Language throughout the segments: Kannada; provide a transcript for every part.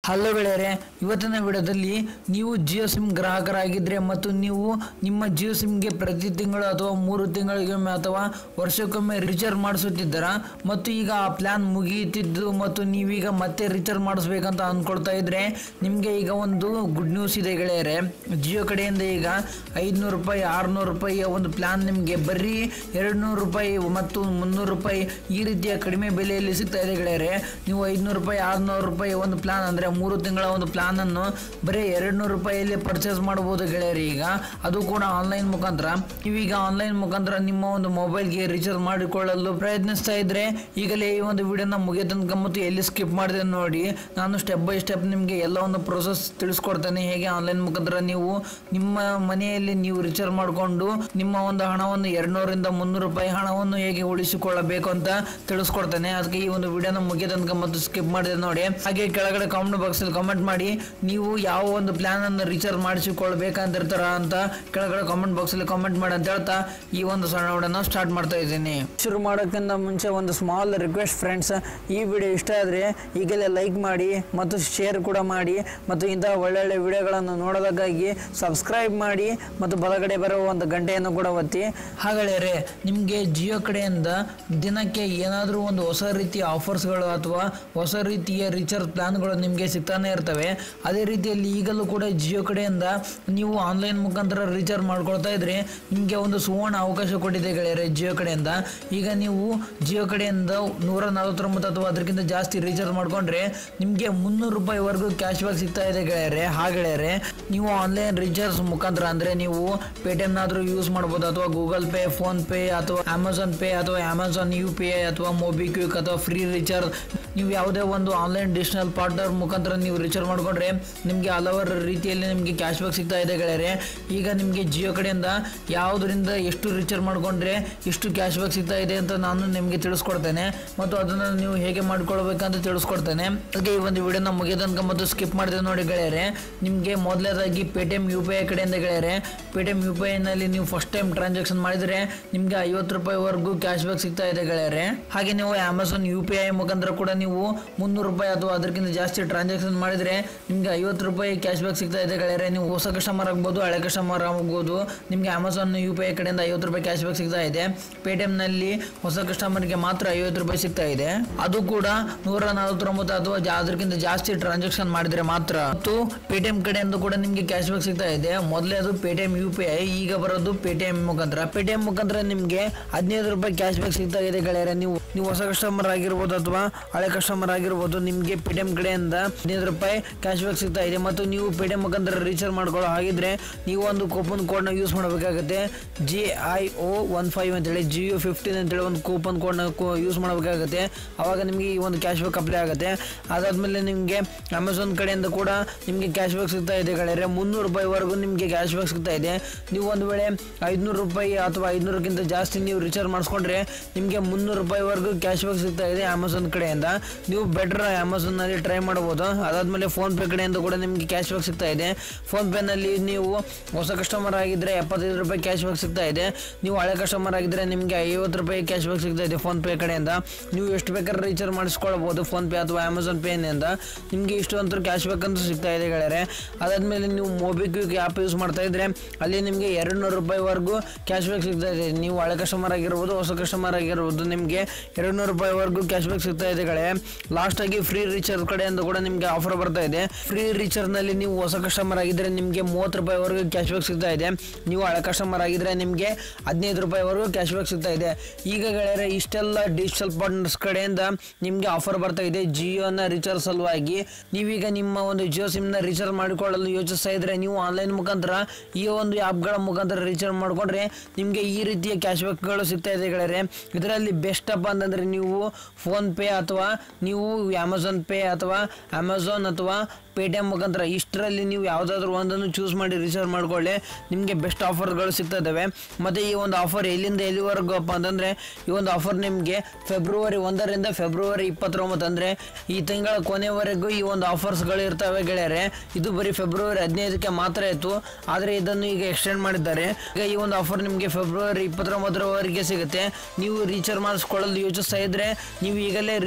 ಹಲೋ ಗೆಳೆಯರೆ ಇವತ್ತಿನ ವಿಡಿಯೋದಲ್ಲಿ ನೀವು ಜಿಯೋ ಸಿಮ್ ಗ್ರಾಹಕರಾಗಿದ್ದರೆ ಮತ್ತು ನೀವು ನಿಮ್ಮ ಜಿಯೋ ಸಿಮ್ಗೆ ಪ್ರತಿ ತಿಂಗಳು ಅಥವಾ ಮೂರು ತಿಂಗಳಿಗೊಮ್ಮೆ ಅಥವಾ ವರ್ಷಕ್ಕೊಮ್ಮೆ ರಿಚಾರ್ಜ್ ಮಾಡಿಸುತ್ತಿದ್ದೀರಾ ಮತ್ತು ಈಗ ಆ ಪ್ಲ್ಯಾನ್ ಮುಗಿಯುತ್ತಿದ್ದು ಮತ್ತು ನೀವೀಗ ಮತ್ತೆ ರಿಚಾರ್ಜ್ ಮಾಡಿಸ್ಬೇಕಂತ ಅಂದ್ಕೊಳ್ತಾ ಇದ್ರೆ ನಿಮಗೆ ಈಗ ಒಂದು ಗುಡ್ ನ್ಯೂಸ್ ಇದೆ ಗೆಳೆಯರೆ ಜಿಯೋ ಕಡೆಯಿಂದ ಈಗ ಐದುನೂರು ರೂಪಾಯಿ ಆರುನೂರು ರೂಪಾಯಿಯ ಒಂದು ಪ್ಲ್ಯಾನ್ ನಿಮಗೆ ಬರೀ ಎರಡು ನೂರು ರೂಪಾಯಿ ಮತ್ತು ಮುನ್ನೂರು ರೂಪಾಯಿ ಈ ರೀತಿಯ ಕಡಿಮೆ ಬೆಲೆಯಲ್ಲಿ ಸಿಗ್ತಾ ಇದೆ ಗೆಳೆಯರೆ ನೀವು ಐದುನೂರು ರೂಪಾಯಿ ಆರುನೂರು ರೂಪಾಯಿ ಒಂದು ಪ್ಲಾನ್ ಅಂದರೆ ಮೂರು ತಿಂಗಳ ಒಂದು ಪ್ಲಾನನ್ನು ಬರೀ ಎರಡು ನೂರು ರೂಪಾಯಿಯಲ್ಲಿ ಪರ್ಚೇಸ್ ಮಾಡ್ಬೋದು ಗೆಳೆಯರಿ ಈಗ ಅದು ಕೂಡ ಆನ್ಲೈನ್ ಮುಖಾಂತರ ನೀವೀಗ ಆನ್ಲೈನ್ ಮುಖಾಂತರ ನಿಮ್ಮ ಒಂದು ಮೊಬೈಲ್ಗೆ ರೀಚಾರ್ಜ್ ಮಾಡಿಕೊಳ್ಳಲು ಪ್ರಯತ್ನಿಸ್ತಾ ಇದ್ರೆ ಈಗಲೇ ಈ ಒಂದು ವಿಡಿಯೋನ ಮುಗಿಯ ತನಕ ಮತ್ತು ಎಲ್ಲಿ ಸ್ಕಿಪ್ ಮಾಡಿದೆ ನೋಡಿ ನಾನು ಸ್ಟೆಪ್ ಬೈ ಸ್ಟೆಪ್ ನಿಮಗೆ ಎಲ್ಲ ಒಂದು ಪ್ರೊಸೆಸ್ ತಿಳಿಸ್ಕೊಡ್ತೇನೆ ಹೇಗೆ ಆನ್ಲೈನ್ ಮುಖಾಂತರ ನೀವು ನಿಮ್ಮ ಮನೆಯಲ್ಲಿ ನೀವು ರೀಚಾರ್ಜ್ ಮಾಡಿಕೊಂಡು ನಿಮ್ಮ ಒಂದು ಹಣವನ್ನು ಎರಡ್ನೂರಿಂದ ಮುನ್ನೂರು ರೂಪಾಯಿ ಹಣವನ್ನು ಹೇಗೆ ಉಳಿಸಿಕೊಳ್ಳಬೇಕು ಅಂತ ತಿಳಿಸ್ಕೊಡ್ತೇನೆ ಅದಕ್ಕೆ ಈ ಒಂದು ವಿಡಿಯೋನ ಮುಗಿಯ ತನಕ ಮತ್ತು ಸ್ಕಿಪ್ ಮಾಡಿದೆ ನೋಡಿ ಹಾಗೆ ಕೆಳಗಡೆ ಕಾಮೆಂಟ್ ಬಾಕ್ಸ್ ಅಲ್ಲಿ ಕಾಮೆಂಟ್ ಮಾಡಿ ನೀವು ಯಾವ ಒಂದು ಪ್ಲಾನ್ ಅನ್ನು ರೀಚಾರ್ಜ್ ಮಾಡಿಸಿಕೊಳ್ಬೇಕಂತಿರ್ತಾರ ಅಂತ ಕೆಳಗಡೆ ಕಾಮೆಂಟ್ ಬಾಕ್ಸ್ ಅಲ್ಲಿ ಕಾಮೆಂಟ್ ಮಾಡಿ ಅಂತ ಹೇಳ್ತಾ ಈ ಒಂದು ಸಣ್ಣ ವಿಡಿಯೋನ ಸ್ಟಾರ್ಟ್ ಮಾಡ್ತಾ ಇದ್ದೀನಿ ಶುರು ಮಾಡೋಕ್ಕಿಂತ ಮುಂಚೆ ಒಂದು ಸ್ಮಾಲ್ ರಿಕ್ವೆಸ್ಟ್ ಫ್ರೆಂಡ್ಸ್ ಈ ವಿಡಿಯೋ ಇಷ್ಟ ಆದರೆ ಈಗಲೇ ಲೈಕ್ ಮಾಡಿ ಮತ್ತು ಶೇರ್ ಕೂಡ ಮಾಡಿ ಮತ್ತು ಇಂತಹ ಒಳ್ಳೊಳ್ಳೆ ವಿಡಿಯೋಗಳನ್ನು ನೋಡೋದಕ್ಕಾಗಿ ಸಬ್ಸ್ಕ್ರೈಬ್ ಮಾಡಿ ಮತ್ತು ಬಲಗಡೆ ಬರುವ ಒಂದು ಗಂಟೆಯನ್ನು ಕೂಡ ಒತ್ತಿ ಹಾಗಾದರೆ ನಿಮಗೆ ಜಿಯೋ ಕಡೆಯಿಂದ ದಿನಕ್ಕೆ ಏನಾದರೂ ಒಂದು ಹೊಸ ರೀತಿಯ ಆಫರ್ಸ್ಗಳು ಅಥವಾ ಹೊಸ ರೀತಿಯ ರೀಚಾರ್ಜ್ ಪ್ಲಾನ್ಗಳು ನಿಮಗೆ ಸಿಗ್ತಾನೆ ಇರ್ತವೆ ಅದೇ ರೀತಿಯಲ್ಲಿ ಈಗಲೂ ಕೂಡ ಜಿಯೋ ಕಡೆಯಿಂದ ನೀವು ಆನ್ಲೈನ್ ಮುಖಾಂತರ ರೀಚಾರ್ಜ್ ಮಾಡ್ಕೊಳ್ತಾ ಇದ್ರೆ ನಿಮಗೆ ಒಂದು ಸುವರ್ಣ ಅವಕಾಶ ಕೊಟ್ಟಿದೆ ಗೆಳೆಯರೆ ಜಿಯೋ ಕಡೆಯಿಂದ ಈಗ ನೀವು ಜಿಯೋ ಕಡೆಯಿಂದ ನೂರ ನಲವತ್ತೊಂಬತ್ತು ಅಥವಾ ಅದಕ್ಕಿಂತ ಜಾಸ್ತಿ ರೀಚಾರ್ಜ್ ಮಾಡ್ಕೊಂಡ್ರೆ ನಿಮಗೆ ಮುನ್ನೂರು ರೂಪಾಯಿವರೆಗೂ ಕ್ಯಾಶ್ ಬ್ಯಾಕ್ ಸಿಗ್ತಾ ಇದೆ ಗೆಳೆಯರೆ ಹಾ ಗೆಳೆಯರೆ ನೀವು ಆನ್ಲೈನ್ ರೀಚಾರ್ಜ್ ಮುಖಾಂತರ ಅಂದರೆ ನೀವು ಪೇಟಿಎಮ್ನಾದರೂ ಯೂಸ್ ಮಾಡ್ಬೋದು ಅಥವಾ ಗೂಗಲ್ ಪೇ ಫೋನ್ ಪೇ ಅಥವಾ ಅಮೆಝಾನ್ ಪೇ ಅಥವಾ ಅಮೆಝಾನ್ ಯು ಪಿ ಐ ಅಥವಾ ಮೊಬಿಕ್ವಿಕ್ ಅಥವಾ ಫ್ರೀ ರೀಚಾರ್ಜ್ ನೀವು ಯಾವುದೇ ಒಂದು ಆನ್ಲೈನ್ ಡಿಜಿಟಲ್ ಪಾರ್ಟ್ನರ್ ಮುಖಾಂತರ ನೀವು ರೀಚಾರ್ಜ್ ಮಾಡಿಕೊಂಡ್ರೆ ನಿಮಗೆ ಹಲವಾರು ರೀತಿಯಲ್ಲಿ ನಿಮಗೆ ಕ್ಯಾಶ್ ಬ್ಯಾಕ್ ಸಿಗ್ತಾ ಇದೆ ಗೆಳೆಯರೆ ಈಗ ನಿಮಗೆ ಜಿಯೋ ಕಡೆಯಿಂದ ಯಾವುದರಿಂದ ಎಷ್ಟು ರೀಚಾರ್ಜ್ ಮಾಡಿಕೊಂಡ್ರೆ ಎಷ್ಟು ಕ್ಯಾಶ್ ಬ್ಯಾಕ್ ಸಿಗ್ತಾ ಇದೆ ಅಂತ ನಾನು ನಿಮಗೆ ತಿಳಿಸ್ಕೊಡ್ತೇನೆ ಮತ್ತು ಅದನ್ನು ನೀವು ಹೇಗೆ ಮಾಡ್ಕೊಳ್ಬೇಕಂತ ತಿಳಿಸ್ಕೊಡ್ತೇನೆ ಅದಕ್ಕೆ ಈ ಒಂದು ವಿಡಿಯೋನ ಮುಗಿದ ತನಕ ಮತ್ತು ಸ್ಕಿಪ್ ಮಾಡಿದೆ ನೋಡಿ ಗೆಳೆಯರೆ ನಿಮಗೆ ಮೊದಲನೇದಾಗಿ ಪೇಟಿಎಮ್ ಯು ಪಿ ಐ ಕಡೆಯಿಂದ ಗೆಳೆಯರೆ ಪೇಟಿಎಮ್ ಯು ಪಿ ಐನಲ್ಲಿ ನೀವು ಫಸ್ಟ್ ಟೈಮ್ ಟ್ರಾನ್ಸಾಕ್ಷನ್ ಮಾಡಿದರೆ ನಿಮಗೆ ಐವತ್ತು ರೂಪಾಯಿವರೆಗೂ ಕ್ಯಾಶ್ ಬ್ಯಾಕ್ ಸಿಗ್ತಾ ಇದೆ ಗೆಳೆಯರೆ ಹಾಗೆ ನೀವು ಅಮೆಝಾನ್ ಯು ಪಿ ಐ ಮುಖಾಂತರ ಕೂಡ ನೀವು ಮುನ್ನೂರು ರೂಪಾಯಿ ಅಥವಾ ಅದಕ್ಕಿಂತ ಜಾಸ್ತಿ ಟ್ರಾನ್ಸಾಕ್ಷನ್ ಮಾಡಿದರೆ ನಿಮಗೆ ಐವತ್ತು ರೂಪಾಯಿ ಕ್ಯಾಶ್ ಬ್ಯಾಕ್ ಸಿಗ್ತಾ ಇದೆ ಗೆಳೆಯರೆ ನೀವು ಹೊಸ ಕಸ್ಟಮರ್ ಆಗ್ಬೋದು ಹಳೆ ಕಸ್ಟಮರ್ ಆಗ್ಬೋದು ನಿಮಗೆ ಅಮೆಝಾನ್ ಯು ಪಿ ಐ ಕಡೆಯಿಂದ ಐವತ್ತು ರೂಪಾಯಿ ಕ್ಯಾಶ್ ಬ್ಯಾಕ್ ಸಿಗ್ತಾ ಇದೆ ಪೇಟಿಎಮ್ನಲ್ಲಿ ಹೊಸ ಕಸ್ಟಮರ್ಗೆ ಮಾತ್ರ ಐವತ್ತು ರೂಪಾಯಿ ಸಿಗ್ತಾ ಇದೆ ಅದು ಕೂಡ ನೂರ ನಲವತ್ತೊಂಬತ್ತು ಅಥವಾ ಜಾ- ಅದಕ್ಕಿಂತ ಜಾಸ್ತಿ ಟ್ರಾನ್ಸಾಕ್ಷನ್ ಮಾಡಿದ್ರೆ ಮಾತ್ರ ಮತ್ತು ಪೇಟಿಎಂ ಕಡೆಯಿಂದ ಕೂಡ ನಿಮಗೆ ಕ್ಯಾಶ್ ಬ್ಯಾಕ್ ಸಿಗ್ತಾ ಇದೆ ಮೊದಲೇ ಅದು ಪೇಟಿಎಂ ಯು ಪಿ ಐ ಈಗ ಬರೋದು ಪೇಟಿಎಂ ಮುಖಾಂತರ ಪೇಟಿಎಂ ಮುಖಾಂತರ ನಿಮಗೆ ಹದಿನೈದು ರೂಪಾಯಿ ಕ್ಯಾಶ್ ಬ್ಯಾಕ್ ಸಿಗ್ತಾ ಇದೆ ಗೆಳೆಯರೆ ನೀವು ನೀವು ಹೊಸ ಕಸ್ಟಮರ್ ಆಗಿರ್ಬೋದು ಅಥವಾ ಹಳೆ ಕಸ್ಟಮರ್ ಆಗಿರ್ಬೋದು ನಿಮಗೆ ಪೇಟಿಎಂ ಕಡೆಯಿಂದ ಹದಿನೈದು ರೂಪಾಯಿ ಕ್ಯಾಶ್ ಬ್ಯಾಕ್ ಸಿಗ್ತಾ ಇದೆ ಮತ್ತು ನೀವು ಪೇಟಿಎಂ ಮುಖಾಂತರ ರೀಚಾರ್ಜ್ ಮಾಡ್ಕೊಳ್ಳೋ ಹಾಗಿದ್ರೆ ನೀವು ಒಂದು ಕೂಪನ್ ಕೋಡ್ನ ಯೂಸ್ ಮಾಡಬೇಕಾಗುತ್ತೆ G I O one five ಅಂತೇಳಿ ಜಿಯೋ ಫಿಫ್ಟೀನ್ ಅಂತೇಳಿ ಒಂದು ಕೂಪನ್ ಕೋಡ್ನ ಯೂಸ್ ಮಾಡಬೇಕಾಗುತ್ತೆ ಆವಾಗ ನಿಮಗೆ ಈ ಒಂದು ಕ್ಯಾಶ್ ಬ್ಯಾಕ್ ಅಪ್ಲೈ ಆಗುತ್ತೆ ಅದಾದಮೇಲೆ ನಿಮಗೆ ಅಮೆಝಾನ್ ಕಡೆಯಿಂದ ಕೂಡ ನಿಮಗೆ ಕ್ಯಾಶ್ ಬ್ಯಾಕ್ ಸಿಗ್ತಾ ಇದೆ ಗೆಳೆಯರೆ ಮುನ್ನೂರು ರೂಪಾಯಿವರೆಗೂ ನಿಮಗೆ ಕ್ಯಾಶ್ ಬ್ಯಾಕ್ ಸಿಗ್ತಾ ಇದೆ ನೀವು ಒಂದು ವೇಳೆ ಐದುನೂರು ರೂಪಾಯಿ ಅಥವಾ ಐದುನೂರಕ್ಕಿಂತ ಜಾಸ್ತಿ ನೀವು ರೀಚಾರ್ಜ್ ಮಾಡಿಸ್ಕೊಂಡ್ರೆ ನಿಮಗೆ ಮುನ್ನೂರು ರೂಪಾಯಿವರೆಗೂ ಕ್ಯಾಶ್ ಬ್ಯಾಕ್ ಸಿಗ್ತಾ ಇದೆ ಅಮೆಝಾನ್ ಕಡೆಯಿಂದ ನೀವು ಬೆಟರ್ ಅಮೆಝಾನ್ನಲ್ಲಿ ಟ್ರೈ ಮಾಡ್ಬೋದು ಅದಾದಮೇಲೆ ಫೋನ್ಪೇ ಕಡೆಯಿಂದ ಕೂಡ ನಿಮಗೆ ಕ್ಯಾಶ್ ಬ್ಯಾಕ್ ಸಿಗ್ತಾ ಇದೆ ಫೋನ್ಪೇನಲ್ಲಿ ನೀವು ಹೊಸ ಕಸ್ಟಮರ್ ಆಗಿದ್ದರೆ ಎಪ್ಪತ್ತೈದು ರೂಪಾಯಿ ಕ್ಯಾಶ್ ಬ್ಯಾಕ್ ಸಿಗ್ತಾ ಇದೆ ನೀವು ಹಳೆ ಕಸ್ಟಮರ್ ಆಗಿದ್ದರೆ ನಿಮಗೆ ಐವತ್ತು ರೂಪಾಯಿ ಕ್ಯಾಶ್ ಬ್ಯಾಕ್ ಸಿಗ್ತಾ ಇದೆ ಫೋನ್ಪೇ ಕಡೆಯಿಂದ ನೀವು ಎಷ್ಟು ಬೇಕಾದ್ರೆ ರೀಚಾರ್ಜ್ ಮಾಡಿಸ್ಕೊಳ್ಬೋದು ಫೋನ್ಪೇ ಅಥವಾ ಅಮೆಝಾನ್ ಪೇನಿಂದ ನಿಮಗೆ ಇಷ್ಟು ಅಂತೂ ಕ್ಯಾಶ್ ಬ್ಯಾಕ್ ಅಂತೂ ಸಿಗ್ತಾ ಇದೆ ಗೆಳೆಯರೆ ಅದಾದಮೇಲೆ ನೀವು ಮೊಬಿಕ್ವಿಕ್ ಆ್ಯಪ್ ಯೂಸ್ ಮಾಡ್ತಾ ಇದ್ರೆ ಅಲ್ಲಿ ನಿಮಗೆ ಎರಡು ನೂರು ರೂಪಾಯಿವರೆಗೂ ಕ್ಯಾಶ್ ಬ್ಯಾಕ್ ಸಿಗ್ತಾ ಇದೆ ನೀವು ಹಳೆ ಕಸ್ಟಮರ್ ಆಗಿರ್ಬೋದು ಹೊಸ ಕಸ್ಟಮರ್ ಆಗಿರ್ಬೋದು ನಿಮಗೆ ಎರಡು ನೂರು ರೂಪಾಯಿವರೆಗೂ ಕ್ಯಾಶ್ ಬ್ಯಾಕ್ ಸಿಗ್ತಾ ಇದೆ ಗೆಳೆ ಲಾಸ್ಟ್ ಆಗಿ ಫ್ರೀ ರೀಚಾರ್ಜ್ ಕಡೆಯಿಂದ ಕೂಡ ನಿಮಗೆ ಆಫರ್ ಬರ್ತಾ ಇದೆ ಫ್ರೀ ರೀಚಾರ್ಜ್ನಲ್ಲಿ ನೀವು ಹೊಸ ಕಸ್ಟಮರ್ ಆಗಿದ್ರೆ ನಿಮಗೆ ಮೂವತ್ತು ರೂಪಾಯಿವರೆಗೂ ಕ್ಯಾಶ್ ಬ್ಯಾಕ್ ಸಿಗ್ತಾ ಇದೆ ನೀವು ಹಳೆ ಕಸ್ಟಮರ್ ಆಗಿದ್ರೆ ನಿಮಗೆ ಹದಿನೈದು ರೂಪಾಯಿವರೆಗೂ ಕ್ಯಾಶ್ ಬ್ಯಾಕ್ ಸಿಗ್ತಾ ಇದೆ ಈಗ ಗೆಳೆಯರೆ ಇಷ್ಟೆಲ್ಲ ಡಿಜಿಟಲ್ ಪಾರ್ಟ್ನರ್ಸ್ ಕಡೆಯಿಂದ ನಿಮಗೆ ಆಫರ್ ಬರ್ತಾ ಇದೆ ಜಿಯೋನ ರೀಚಾರ್ಜ್ ಸಲುವಾಗಿ ನೀವೀಗ ನಿಮ್ಮ ಒಂದು ಜಿಯೋ ಸಿಮ್ನ ರೀಚಾರ್ಜ್ ಮಾಡಿಕೊಳ್ಳಲು ಯೋಚಿಸ್ತಾ ಇದ್ರೆ ನೀವು ಆನ್ಲೈನ್ ಮುಖಾಂತರ ಈ ಒಂದು ಆ್ಯಪ್ಗಳ ಮುಖಾಂತರ ರೀಚಾರ್ಜ್ ಮಾಡಿಕೊಂಡ್ರೆ ನಿಮಗೆ ಈ ರೀತಿಯ ಕ್ಯಾಶ್ ಬ್ಯಾಕ್ಗಳು ಸಿಗ್ತಾ ಇದೆ ಗೆಳೆಯರೆ ಇದರಲ್ಲಿ ಬೆಸ್ಟ್ ಅಪ್ ಅಂತಂದರೆ ನೀವು ಫೋನ್ ಪೇ ಅಥವಾ ನೀವು ಅಮೆಝಾನ್ ಪೇ ಅಥವಾ ಅಮೆಝಾನ್ ಅಥವಾ ಪೇಟಿಎಮ್ ಮುಖಾಂತರ ಇಷ್ಟರಲ್ಲಿ ನೀವು ಯಾವುದಾದ್ರೂ ಒಂದನ್ನು ಚೂಸ್ ಮಾಡಿ ರೀಚಾರ್ಜ್ ಮಾಡ್ಕೊಳ್ಳಿ ನಿಮಗೆ ಬೆಸ್ಟ್ ಆಫರ್ಗಳು ಸಿಗ್ತಾ ಇದ್ದಾವೆ ಮತ್ತು ಈ ಒಂದು ಆಫರ್ ಎಲ್ಲಿಂದ ಎಲ್ಲಿವರೆಗೂ ಅಪ್ಪ ಅಂತಂದರೆ ಈ ಒಂದು ಆಫರ್ ನಿಮಗೆ ಫೆಬ್ರವರಿ ಒಂದರಿಂದ ಫೆಬ್ರವರಿ ಇಪ್ಪತ್ತೊಂಬತ್ತು ಅಂದರೆ ಈ ತಿಂಗಳ ಕೊನೆವರೆಗೂ ಈ ಒಂದು ಆಫರ್ಸ್ಗಳು ಇರ್ತವೆ ಗೆಳೆಯರೆ ಇದು ಬರೀ ಫೆಬ್ರವರಿ ಹದಿನೈದಕ್ಕೆ ಮಾತ್ರ ಇತ್ತು ಆದರೆ ಇದನ್ನು ಈಗ ಎಕ್ಸ್ಟೆಂಡ್ ಮಾಡಿದ್ದಾರೆ ಈಗ ಈ ಒಂದು ಆಫರ್ ನಿಮಗೆ ಫೆಬ್ರವರಿ ಇಪ್ಪತ್ತೊಂಬತ್ತರವರೆಗೆ ಸಿಗುತ್ತೆ ನೀವು ರೀಚಾರ್ಜ್ ಮಾಡಿಸ್ಕೊಳ್ಳಲು ಯೋಚಿಸ್ತಾ ಇದ್ರೆ ನೀವು ಈಗಲೇ ರೀಚಾರ್ಜ್ ಮಾಡಿಸ್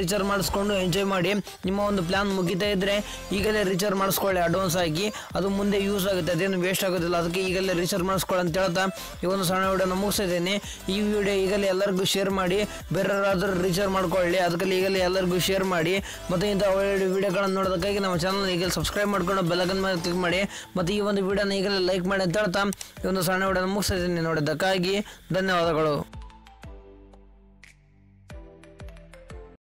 ಮಾಡಿಸ್ಕೊಂಡು ಎಂಜಾಯ್ ಮಾಡಿ ನಿಮ್ಮ ಒಂದು ಪ್ಲಾನ್ ಮುಗಿತಾ ಇದ್ರೆ ಈಗಲೇ ರೀಚಾರ್ಜ್ ಮಾಡಿಸ್ಕೊಳ್ಳಿ ಅಡ್ವಾನ್ಸ್ ಆಗಿ ಅದು ಮುಂದೆ ಯೂಸ್ ಆಗುತ್ತೆ ಅದೇನು ವೇಸ್ಟ್ ಆಗೋದಿಲ್ಲ ಅದಕ್ಕೆ ಈಗಲೇ ರೀಚಾರ್ಜ್ ಮಾಡಿಸ್ಕೊಳ್ಳಿ ಅಂತ ಹೇಳ್ತಾ ಈ ಒಂದು ಸಣ್ಣ ವಿಡಿಯೋನ ಮುಗಿಸ್ತಾ ಇದ್ದೀನಿ ಈ ವಿಡಿಯೋ ಈಗಲೇ ಎಲ್ಲರಿಗೂ ಶೇರ್ ಮಾಡಿ ಬೇರೆಯವರಾದರೂ ರೀಚಾರ್ಜ್ ಮಾಡ್ಕೊಳ್ಳಿ ಅದಕ್ಕೆ ಈಗಲೇ ಎಲ್ಲರಿಗೂ ಶೇರ್ ಮಾಡಿ ಮತ್ತು ಇಂಥ ಒಳ್ಳೆ ವಿಡಿಯೋಗಳನ್ನು ನೋಡೋದಕ್ಕಾಗಿ ನಮ್ಮ ಚಾನಲ್ ಈಗಲೇ ಸಬ್ಸ್ಕ್ರೈಬ್ ಮಾಡ್ಕೊಂಡು ಬೆಲ್ಲಗನ್ ಮೇಲೆ ಕ್ಲಿಕ್ ಮಾಡಿ ಮತ್ತು ಈ ಒಂದು ವಿಡಿಯೋನ ಈಗಲೇ ಲೈಕ್ ಮಾಡಿ ಅಂತ ಹೇಳ್ತಾ ಈ ಒಂದು ಸಣ್ಣ ವಿಡಿಯೋನ ಮುಗಿಸ್ತಾ ಇದ್ದೀನಿ ನೋಡಿದ್ದಕ್ಕಾಗಿ ಧನ್ಯವಾದಗಳು